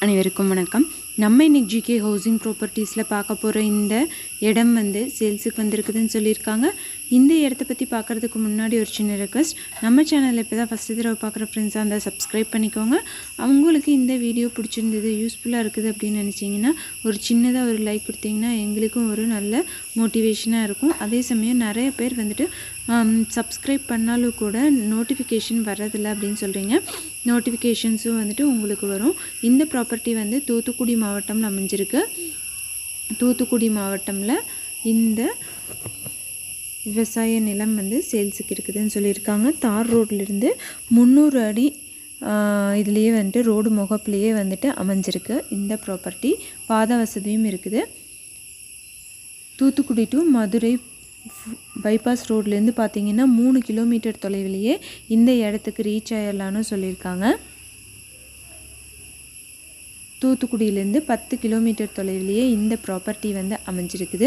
அனைவருக்கும் வணக்கம் நம்ம இன்னைக்கு ஜிகே ஹவுசிங் ப்ராப்பர்ட்டிஸில் பார்க்க போகிற இந்த இடம் வந்து சேல்ஸுக்கு வந்திருக்குதுன்னு சொல்லியிருக்காங்க இந்த இடத்த பற்றி பார்க்குறதுக்கு முன்னாடி ஒரு சின்ன ரெக்வஸ்ட் நம்ம சேனலில் இப்போ தான் ஃபஸ்ட்டு தடவை பார்க்குற ஃப்ரெண்ட்ஸாக இருந்தால் சப்ஸ்கிரைப் பண்ணிக்கோங்க அவங்களுக்கு இந்த வீடியோ பிடிச்சிருந்தது யூஸ்ஃபுல்லாக இருக்குது அப்படின்னு நினச்சிங்கன்னா ஒரு சின்னதாக ஒரு லைக் கொடுத்தீங்கன்னா எங்களுக்கும் ஒரு நல்ல மோட்டிவேஷனாக இருக்கும் அதே சமயம் நிறைய பேர் வந்துட்டு சப்ஸ்கிரைப் பண்ணாலும் கூட நோட்டிஃபிகேஷன் வர்றதில்ல அப்படின்னு சொல்கிறீங்க நோட்டிஃபிகேஷன்ஸும் வந்துட்டு உங்களுக்கு வரும் இந்த ப்ராப்பர்ட்டி வந்து தூத்துக்குடி மாவட்டம்ல அமைஞ்சிருக்கு தூத்துக்குடி மாவட்டமில் இந்த விவசாய நிலம் வந்து சேல்ஸுக்கு இருக்குதுன்னு சொல்லியிருக்காங்க தார் ரோட்லேருந்து முந்நூறு அடி இதுலேயே வந்துட்டு ரோடு முகப்புலேயே வந்துட்டு அமைஞ்சிருக்கு இந்த ப்ராப்பர்ட்டி பாத வசதியும் இருக்குது தூத்துக்குடி டு மதுரை பைபாஸ் ரோட்லேருந்து பார்த்தீங்கன்னா மூணு கிலோமீட்டர் தொலைவிலேயே இந்த இடத்துக்கு ரீச் ஆயிடலான்னு சொல்லியிருக்காங்க தூத்துக்குடியிலேருந்து பத்து கிலோமீட்டர் தொலைவிலேயே இந்த ப்ராப்பர்ட்டி வந்து அமைஞ்சிருக்குது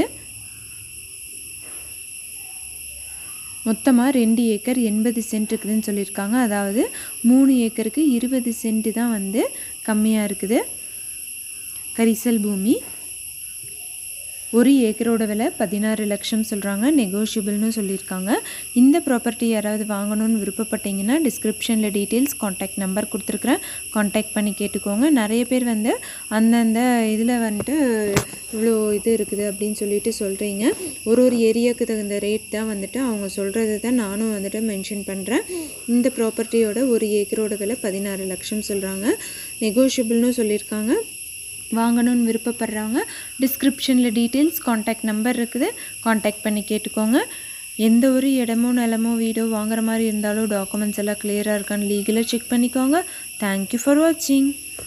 மொத்தமாக ரெண்டு ஏக்கர் எண்பது சென்ட் இருக்குதுன்னு சொல்லியிருக்காங்க அதாவது மூணு ஏக்கருக்கு இருபது சென்ட் தான் வந்து கம்மியாக இருக்குது கரிசல் பூமி ஒரு ஏக்கரோட விலை பதினாறு லட்சம் சொல்கிறாங்க நெகோஷியபிள்னு சொல்லியிருக்காங்க இந்த ப்ராப்பர்ட்டி யாராவது வாங்கணும்னு விருப்பப்பட்டீங்கன்னா டிஸ்கிரிப்ஷனில் டீட்டெயில்ஸ் காண்டாக்ட் நம்பர் கொடுத்துருக்குறேன் காண்டாக்ட் பண்ணி கேட்டுக்கோங்க நிறைய பேர் வந்து அந்தந்த இதில் வந்துட்டு இவ்வளோ இது இருக்குது அப்படின்னு சொல்லிட்டு சொல்கிறீங்க ஒரு ஒரு ஏரியாவுக்கு தகுந்த ரேட் தான் வந்துட்டு அவங்க சொல்கிறது தான் நானும் வந்துட்டு மென்ஷன் பண்ணுறேன் இந்த ப்ராப்பர்ட்டியோட ஒரு ஏக்கரோட விலை பதினாறு லட்சம் சொல்கிறாங்க நெகோஷியபிள்னு சொல்லியிருக்காங்க வாங்கணும்னு விருப்பப்படுறவங்க டிஸ்கிரிப்ஷனில் டீட்டெயில்ஸ் காண்டாக்ட் நம்பர் இருக்குது காண்டாக்ட் பண்ணி கேட்டுக்கோங்க எந்த ஒரு இடமோ நிலமோ வீடோ வாங்குற மாதிரி இருந்தாலும் டாக்குமெண்ட்ஸ் எல்லாம் கிளியராக இருக்கான்னு லீகலாக செக் பண்ணிக்கோங்க தேங்க்யூ ஃபார் வாட்சிங்